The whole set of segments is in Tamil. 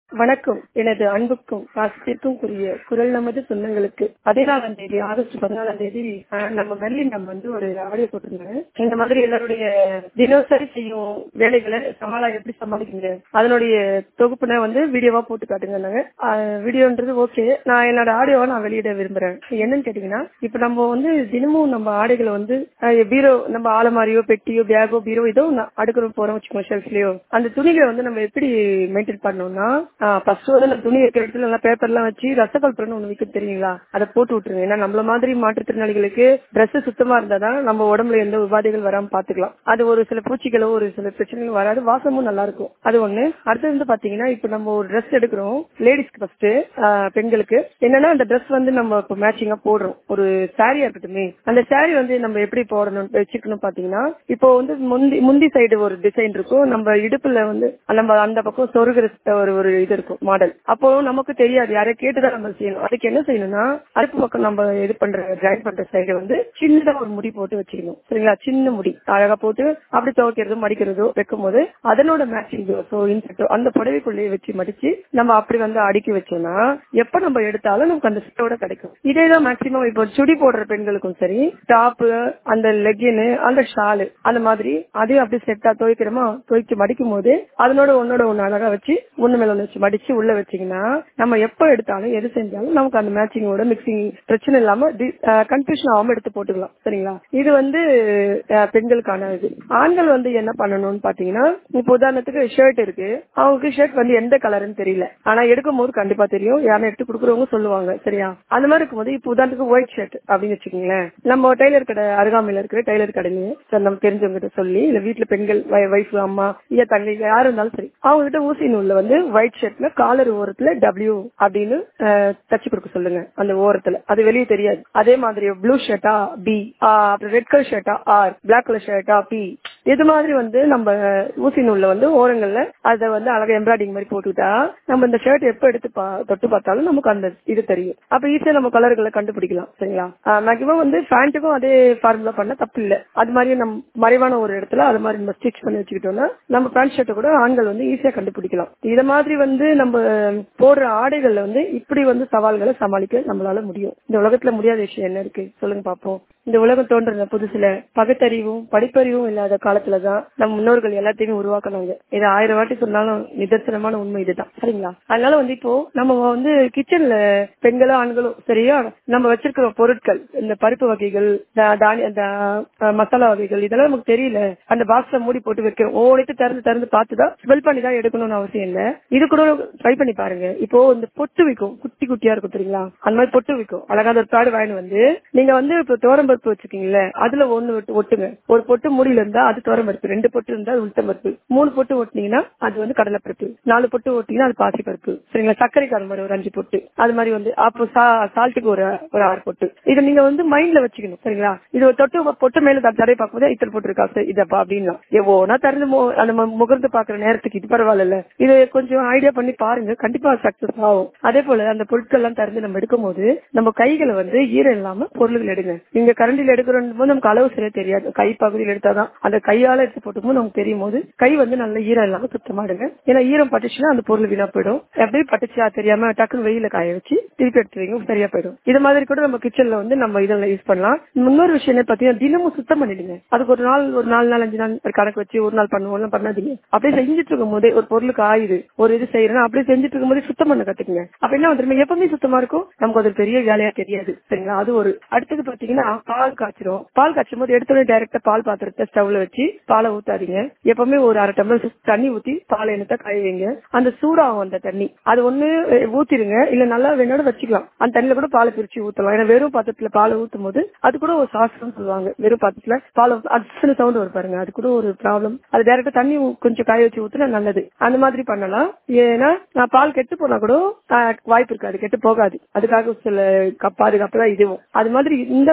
வணக்கம் எனது அன்புக்கும் பாசத்திற்கும் உரிய குரல் நமது சொந்தங்களுக்கு பதினாலாம் தேதி ஆகஸ்ட் பதினாலாம் தேதி அஹ், நம்ம மெர்லின் நம்ம வந்து ஒரு ஆடியோ போட்டிருந்தாங்க இந்த மாதிரி எல்லாருடைய தினசரி செய்யும் வேலைகளை சமாளா எப்படி சமாளிக்கிறீங்க அதனுடைய தொகுப்புனை வந்து வீடியோவா போட்டு காட்டுங்க வீடியோன்றது ஓகே நான் என்னோட ஆடியோவை நான் வெளியிட விரும்புறேன் என்னன்னு கேட்டீங்கன்னா இப்ப நம்ம வந்து தினமும் நம்ம ஆடைகளை வந்து அஹ், பீரோ நம்ம ஆலமாரியோ பெட்டியோ பேக்கோ பீரோ ஏதோ ஒண்ணு அடுக்கிற போறோம் வச்சுக்கோங்க ஷெல்ஃப்லயோ அந்த துணிகளை வந்து நம்ம எப்படி மெயின்டைன் பண்ணோம்னா ஃபர்ஸ்ட் வந்து அந்த துணி இருக்கிற இடத்துல நல்லா பேப்பர்லாம் வச்சு ரசகல்பரன்னு ஒண்ணு விற்க தெரியுங்களா அதை போட்டு விட்டுருங்க ஏன்னா நம்மள மாதிரி மாற்றுத்திறனாளிகளுக்கு Dress சுத்தமா இருந்தாதான் நம்ம உடம்புல எந்த உபாதைகள் வராம பாத்துக்கலாம் அது ஒரு சில பூச்சிகளோ ஒரு சில பிரச்சனைகள் வராது வாசமும் நல்லா இருக்கும் அது ஒண்ணு அடுத்தது வந்து பாத்தீங்கன்னா இப்ப நம்ம ஒரு Dress எடுக்கிறோம் லேடிஸ்க்கு ஃபர்ஸ்ட் பெண்களுக்கு என்னன்னா அந்த Dress வந்து நம்ம இப்போ மேட்சிங்கா போடுறோம் ஒரு சாரியா இருக்கட்டுமே அந்த சாரி வந்து நம்ம எப்படி போடணும் வச்சுக்கணும் பாத்தீங்கன்னா இப்போ வந்து முந்தி முந்தி சைடு ஒரு டிசைன் இருக்கும் நம்ம இடுப்புல வந்து நம்ம அந்த பக்கம் சொருகிற ஒரு ஒரு இது இருக்கும் மாடல் அப்போ நமக்கு தெரியாது யாரையும் கேட்டுதான் நம்ம செய்யணும் அதுக்கு என்ன செய்யணும்னா அடுப்பு பக்கம் நம்ம இது பண்ற ஜாயின் பண்ற சைடு வந்து சின்னதா ஒரு முடி போட்டு வச்சுக்கணும் சரிங்களா சின்ன முடி அழகா போட்டு அப்படி துவைக்கிறதோ மடிக்கிறதோ வைக்கும் போது அதனோட மேட்சிங் ஸோ இன்செட்டோ அந்த புடவைக்குள்ளேயே வச்சு மடிச்சு நம்ம அப்படி வந்து அடுக்கி வச்சோம்னா எப்ப நம்ம எடுத்தாலும் நமக்கு அந்த செட்டோட கிடைக்கும் இதே தான் மேக்சிமம் இப்போ சுடி போடுற பெண்களுக்கும் சரி டாப்பு அந்த லெகின் அந்த ஷாலு அந்த மாதிரி அதையும் அப்படி செட்டா துவைக்கிறோமா துவைச்சு மடிக்கும் போது அதனோட ஒன்னோட ஒன்னு அழகா வச்சு ஒண்ணு மேல ஒண்ணு வச்சு மடிச்சு உள்ள வச்சீங்கன்னா நம்ம எப்ப எடுத்தாலும் எது செஞ்சாலும் நமக்கு அந்த மேட்சிங்கோட மிக்சிங் பிரச்சனை இல்லாம கன்ஃபியூஷன் ஆகாம எடுத்து போட்டுக்கலாம் சரிங்களா இது வந்து அஹ், பெண்களுக்கான இது ஆண்கள் வந்து என்ன பண்ணணும்னு பாத்தீங்கன்னா இப்போ உதாரணத்துக்கு ஷர்ட் இருக்கு அவங்களுக்கு ஷர்ட் வந்து எந்த கலர்னு தெரியல ஆனா எடுக்கும் போது கண்டிப்பா தெரியும் யாரும் எடுத்து கொடுக்குறவங்க சொல்லுவாங்க சரியா அந்த மாதிரி இருக்கும்போது இப்போ உதாரணத்துக்கு ஒயிட் ஷர்ட் அப்படின்னு வச்சுக்கோங்களேன் நம்ம டெய்லர் கடை அருகாமையில இருக்கிற டெய்லர் கடையிலேயே சரி நம்ம தெரிஞ்சவங்க கிட்ட சொல்லி இல்ல வீட்டுல பெண்கள் வைஃப் அம்மா ஐயா தங்கை யாரு இருந்தாலும் சரி அவங்க கிட்ட ஊசி நூல்ல வந்து ஒயிட் ஷர்ட்ல காலர் ஓரத்துல டபிள்யூ அப்படின்னு அஹ், தச்சு கொடுக்க சொல்லுங்க அந்த ஓரத்துல அது வெளியே தெரியாது அதே மாதிரி ப்ளூ ஷர்ட்டா பி அப்புறம் ரெட் கலர் ஷர்ட்டா ஆர் பிளாக் கலர் ஷர்ட்டா பி இது மாதிரி வந்து நம்ம ஊசி நூல்ல வந்து ஓரங்கள்ல அதை வந்து அழகா எம்ப்ராய்டிங் மாதிரி போட்டுக்கிட்டா நம்ம இந்த ஷர்ட் எப்ப எடுத்து பா- தொட்டு பார்த்தாலும் நமக்கு அந்த இது தெரியும் அப்ப ஈஸியா நம்ம கலர்களை கண்டுபிடிக்கலாம் சரிங்களா மேக்ஸிமம் வந்து பேண்ட்டுக்கும் அதே ஃபார்முலா பண்ண தப்பு இல்ல அது மாதிரி நம்ம மறைவான ஒரு இடத்துல அது மாதிரி நம்ம ஸ்டிச் பண்ணி வச்சுக்கிட்டோம்னா நம்ம பேண்ட் ஷர்ட்டை கூட ஆண்கள் வந்து ஈஸியா கண்டுபிடிக்கலாம் இத மாதிரி வந்து நம்ம போடுற ஆடைகள்ல வந்து இப்படி வந்து சவால்களை சமாளிக்க நம்மளால முடியும் இந்த உலகத்துல முடியாத விஷயம் என்ன இருக்கு சொல்லுங்க பாப்போம் இந்த உலகம் தோன்ற புதுசுல பகுத்தறிவும் படிப்பறிவும் இல்லாத காலத்துலதான் நம்ம முன்னோர்கள் எல்லாத்தையுமே உருவாக்குனாங்க இது ஆயிரம் வாட்டி சொன்னாலும் நிதர்சனமான உண்மை இதுதான் சரிங்களா அதனால வந்து இப்போ நம்ம வந்து கிச்சன்ல பெண்களோ ஆண்களோ சரியா நம்ம வச்சிருக்கிற பொருட்கள் இந்த பருப்பு வகைகள் தா- தானிய இந்த அஹ், மசாலா வகைகள் இதெல்லாம் நமக்கு தெரியல அந்த பாக்ஸ்ல மூடி போட்டு வைக்கிறோம் ஓடிட்டு திறந்து திறந்து பார்த்துதான் ஸ்மெல் பண்ணி தான் எடுக்கணும்னு அவசியம் இல்ல இது கூட ட்ரை பண்ணி பாருங்க இப்போ இந்த பொட்டு விற்கும் குட்டி குட்டியா இருக்கும் தெரியுங்களா அந்த மாதிரி பொட்டு விற்கும் அழகா ஒரு பேடு வாங்கி வந்து நீங்க வந்து இப்போ தோரம்பருப்பு வச்சுக்கீங்களே அதுல ஒண்ணு விட்டு ஒட்டுங்க ஒரு பொட்டு மூடியில இருந்தா அது தோரம்பருப்பு ரெண்டு பொட்டு இருந்தா அது உளுத்தம்பருப்பு மூணு பொட்டு ஒட்டினீங்கன்னா அது வந்து கடலைப்பருப்பு நாலு பொட்டு ஒட்டிங்கன்னா அது பாசி பருப்பு சரிங்களா சர்க்கரைக்கு அது மாதிரி ஒரு அஞ்சு பொட்டு அது மாதிரி வந்து அப்போ சால்ட்டுக்கு ஒரு ஒரு ஆறு பொட்டு இதை நீங்க வந்து மைண்ட்ல வச்சுக்கணும் சரிங்களா இது ஒரு தொட்டு பொட்டு மேல தடவை பார்க்கும்போது இத்தனை போட்டு இருக்கா சார் இதப்பா அப்படின்னா எவ்வளோனா திறந்து மு- அந்த மு- முகர்ந்து பாக்குற நேரத்துக்கு இது பரவாயில்ல இது கொஞ்சம் ஐடியா பண்ணி பாருங்க கண்டிப்பா சக்சஸ் ஆகும் அதே போல அந்த பொருட்கள் எல்லாம் திறந்து நம்ம எடுக்கும் போது நம்ம கைகளை வந்து ஈரம் இல்லாம பொருள்கள் எடுங்க நீங்க கரண்டில் எடுக்கிறோம் போது நமக்கு அளவு சரியா தெரியாது கை பகுதியில் எடுத்தாதான் அந்த கையால எடுத்து போட்டும்போது நமக்கு தெரியும் போது கை வந்து நல்ல ஈரம் இல்லாம சுத்தமா எடுங்க ஏன்னா ஈரம் பட்டுச்சுன்னா அந்த பொருள் வீணா போயிடும் எப்படி பட்டுச்சா தெரியாம டக்குன்னு வெயில காய வச்சு திருப்பி எடுத்து வைங்க சரியா போயிடும் இது மாதிரி கூட நம்ம கிச்சன்ல வந்து நம்ம இதெல்லாம் யூஸ் பண்ணலாம் இன்னொரு விஷயம் என்ன பாத்தீங்கன்னா தினமும் சுத்தம் பண்ணிடுங்க அதுக்கு ஒரு நாள் ஒரு நாலு நாள் அஞ்சு நாள் ஒரு கணக்கு வச்சு ஒரு நாள் பண்ணுவோம் எல்லாம் பண்ணாதீங்க அப்படியே செஞ்சுட்டு இருக்கும் போதே ஒரு பொருளுக்கு ஆயுது ஒரு இது செய்யறேன்னா அப்படியே செஞ்சுட்டு இருக்கும் போதே சுத்தம் பண்ண கத்துக்குங்க அப்ப என்ன வந்துருமே எப்பவுமே சுத்தமா இருக்கும் நமக்கு அது பெரிய வேலையா தெரியாது சரிங்களா அது ஒரு அடுத்தது பாத்தீங்கன்னா பால் காய்ச்சிரும் பால் காய்ச்சும் போது எடுத்தோடனே டைரக்டா பால் பாத்திரத்தை ஸ்டவ்ல வச்சு பாலை ஊத்தாதீங்க எப்பவுமே ஒரு அரை டம்ளர் தண்ணி ஊத்தி பால் எண்ணத்தை காய வைங்க அந்த சூடாகும் அந்த தண்ணி அது ஒண்ணு அஹ், ஊத்திருங்க இல்ல நல்லா வேணோட வச்சுக்கலாம் அந்த தண்ணியில கூட பாலை பிரிச்சு ஊத்தலாம் ஏன்னா வெறும் பாத்திரத்துல பாலை ஊத்தும் போது அது கூட ஒரு சாஸ்திரம் சொல்லுவாங்க வெறும் பாத்திரத்துல பால் அடிச்சுன்னு சவுண்ட் வரும் பாருங்க அது கூட ஒரு ப்ராப்ளம் அது டைரக்டா தண்ணி ஊ- கொஞ்சம் காய வச்சு ஊத்துனா நல்லது அந்த மாதிரி பண்ணலாம் ஏன்னா நான் பால் கெட்டு போனா கூட ஆஹ், வாய்ப்பு இருக்காது கெட்டு போகாது அதுக்காக சில க- பாதுகாப்பு தான் இதுவும் அது மாதிரி இந்த மாதிரி விஷயம்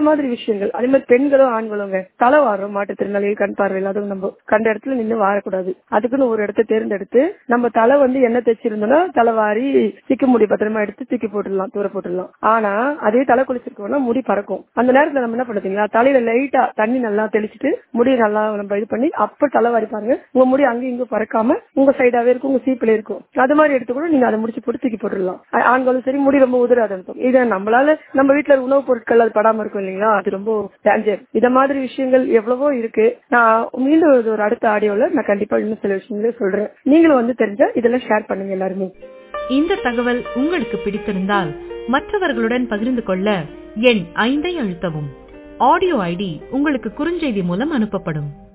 விஷயங்கள் அதே மாதிரி பெண்களும் ஆண்களுங்க தலை வாரம் மாற்றுத்திறனாளிகள் கண் பார்வை இல்லாதவங்க நம்ம கண்ட இடத்துல நின்று வாரக்கூடாது அதுக்குன்னு ஒரு இடத்த தேர்ந்தெடுத்து நம்ம தலை வந்து என்ன தைச்சிருந்தோம்னா தலை வாரி சிக்க முடி பத்திரமா எடுத்து தூக்கி போட்டுடலாம் தூர போட்டுடலாம் ஆனா அதே தலை குளிச்சிருக்கோம்னா முடி பறக்கும் அந்த நேரத்துல நம்ம என்ன பண்ணுறீங்களா தலையில லைட்டா தண்ணி நல்லா தெளிச்சிட்டு முடி நல்லா நம்ம இது பண்ணி அப்ப தலை வாரி பாருங்க உங்க முடி அங்க இங்க பறக்காம உங்க சைடாவே இருக்கும் உங்க சீப்பில இருக்கும் அது மாதிரி எடுத்து கூட நீங்க அதை முடிச்சு போட்டு தூக்கி போட்டுடலாம் ஆ- ஆண்களும் சரி முடி ரொம்ப உதிராத இருக்கும் இதை நம்மளால நம்ம வீட்டுல இருக்க உணவுப் பொருட்கள் அது படாம இருக்கும் இல்லைங்களா அது ரொம்ப டேஞ்சர் இத மாதிரி விஷயங்கள் எவ்வளவோ இருக்கு நான் மீண்டும் இது ஒரு அடுத்த ஆடியோல நான் கண்டிப்பா இன்னும் சில விஷயங்களே சொல்றேன் நீங்களும் வந்து தெரிஞ்சா இதெல்லாம் ஷேர் பண்ணுங்க எல்லாருமே இந்த தகவல் உங்களுக்கு பிடித்திருந்தால் மற்றவர்களுடன் பகிர்ந்து கொள்ள எண் ஐந்தை அழுத்தவும் ஆடியோ ஐடி உங்களுக்கு குறுஞ்செய்தி மூலம் அனுப்பப்படும்